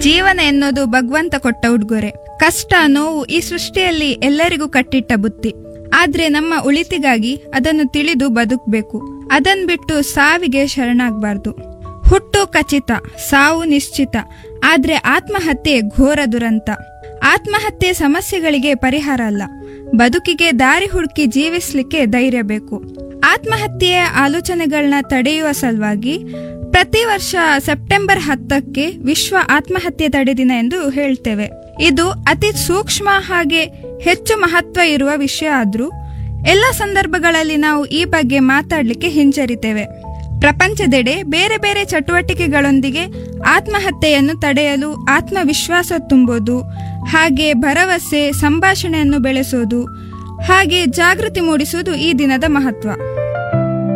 ಜೀವನ ಎನ್ನುವುದು ಭಗವಂತ ಕೊಟ್ಟ ಉಡುಗೊರೆ ಕಷ್ಟ ನೋವು ಈ ಸೃಷ್ಟಿಯಲ್ಲಿ ಎಲ್ಲರಿಗೂ ಕಟ್ಟಿಟ್ಟ ಬುತ್ತಿ ಆದ್ರೆ ನಮ್ಮ ಉಳಿತಿಗಾಗಿ ಅದನ್ನು ತಿಳಿದು ಬದುಕಬೇಕು ಅದನ್ ಬಿಟ್ಟು ಸಾವಿಗೆ ಶರಣಾಗಬಾರ್ದು ಹುಟ್ಟು ಖಚಿತ ಸಾವು ನಿಶ್ಚಿತ ಆದ್ರೆ ಆತ್ಮಹತ್ಯೆ ಘೋರ ದುರಂತ ಆತ್ಮಹತ್ಯೆ ಸಮಸ್ಯೆಗಳಿಗೆ ಪರಿಹಾರ ಅಲ್ಲ ಬದುಕಿಗೆ ದಾರಿ ಹುಡುಕಿ ಜೀವಿಸ್ಲಿಕ್ಕೆ ಧೈರ್ಯ ಬೇಕು ಆತ್ಮಹತ್ಯೆಯ ಆಲೋಚನೆಗಳನ್ನ ತಡೆಯುವ ಸಲುವಾಗಿ ಪ್ರತಿ ವರ್ಷ ಸೆಪ್ಟೆಂಬರ್ ಹತ್ತಕ್ಕೆ ವಿಶ್ವ ಆತ್ಮಹತ್ಯೆ ತಡೆ ದಿನ ಎಂದು ಹೇಳ್ತೇವೆ ಇದು ಅತಿ ಸೂಕ್ಷ್ಮ ಹಾಗೆ ಹೆಚ್ಚು ಮಹತ್ವ ಇರುವ ವಿಷಯ ಆದ್ರೂ ಎಲ್ಲ ಸಂದರ್ಭಗಳಲ್ಲಿ ನಾವು ಈ ಬಗ್ಗೆ ಮಾತಾಡ್ಲಿಕ್ಕೆ ಹಿಂಜರಿತೇವೆ ಪ್ರಪಂಚದೆಡೆ ಬೇರೆ ಬೇರೆ ಚಟುವಟಿಕೆಗಳೊಂದಿಗೆ ಆತ್ಮಹತ್ಯೆಯನ್ನು ತಡೆಯಲು ಆತ್ಮವಿಶ್ವಾಸ ತುಂಬೋದು ಹಾಗೆ ಭರವಸೆ ಸಂಭಾಷಣೆಯನ್ನು ಬೆಳೆಸೋದು ಹಾಗೆ ಜಾಗೃತಿ ಮೂಡಿಸುವುದು ಈ ದಿನದ ಮಹತ್ವ